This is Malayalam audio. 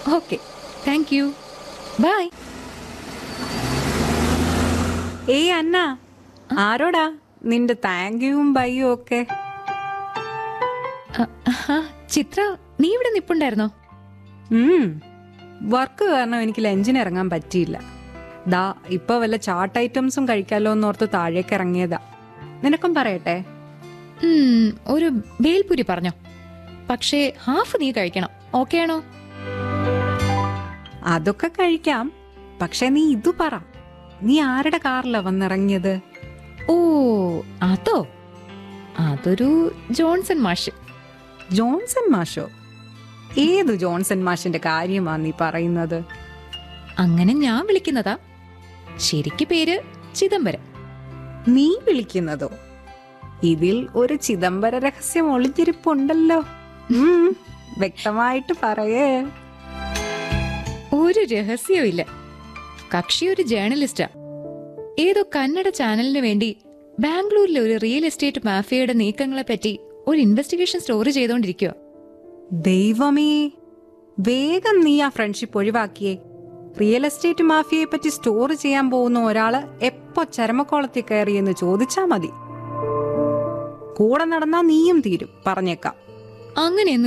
ഓക്കെ താങ്ക് യു ബൈ ഏയ് അന്ന ആരോടാ നിന്റെ താങ്ക്യൂവും ബൈയും ഒക്കെ ചിത്ര നീ ഇവിടെ നിപ്പുണ്ടായിരുന്നോ ഉം വർക്ക് കാരണം എനിക്ക് ലഞ്ചിന് ഇറങ്ങാൻ പറ്റിയില്ല ദാ ഇപ്പൊ വല്ല ചാട്ട് ഐറ്റംസും കഴിക്കാലോ എന്നോർത്ത് താഴേക്ക് ഇറങ്ങിയതാ നിനക്കും പറയട്ടെ ഉം, ഒരു ബേൽപുരി പറഞ്ഞോ പക്ഷേ ഹാഫ് നീ കഴിക്കണം ഓക്കെ ആണോ അതൊക്കെ കഴിക്കാം പക്ഷെ നീ ഇത് പറ നീ ആരുടെ കാറിലാ വന്നിറങ്ങിയത് ഓ അതോ അതൊരു ജോൺസൺ മാഷ് ജോൺസൺ മാഷോ ഏത് ജോൺസൺ മാഷിന്റെ കാര്യമാ നീ പറയുന്നത് അങ്ങനെ ഞാൻ വിളിക്കുന്നതാ ശരിക്ക് പേര് ചിദംബരം നീ വിളിക്കുന്നതോ ഇതിൽ ഒരു ചിദംബര രഹസ്യം ഒളിഞ്ഞിരിപ്പുണ്ടല്ലോ ഉം, വ്യക്തമായിട്ട് പറയേ ഒരു രഹസ്യവും ഇല്ല കക്ഷി ഒരു ജേർണലിസ്റ്റാ ഏതോ കന്നഡ ചാനലിന് വേണ്ടി ബാംഗ്ലൂരിലെ ഒരു റിയൽ എസ്റ്റേറ്റ് മാഫിയയുടെ നീക്കങ്ങളെ പറ്റി ഒരു ഇൻവെസ്റ്റിഗേഷൻ സ്റ്റോറി ചെയ്തോണ്ടിരിക്കുക ദൈവമേ വേഗം നീ ആ ഫ്രണ്ട്ഷിപ്പ് ഒഴിവാക്കിയേ റിയൽ എസ്റ്റേറ്റ് മാഫിയയെ പറ്റി സ്റ്റോർ ചെയ്യാൻ പോകുന്ന ഒരാള് എപ്പോ ചരമക്കോളത്തിൽ കയറിയെന്ന് ചോദിച്ചാ മതി കൂടെ നടന്നാ നീയും തീരും പറഞ്ഞേക്കാം അങ്ങനെയൊന്നും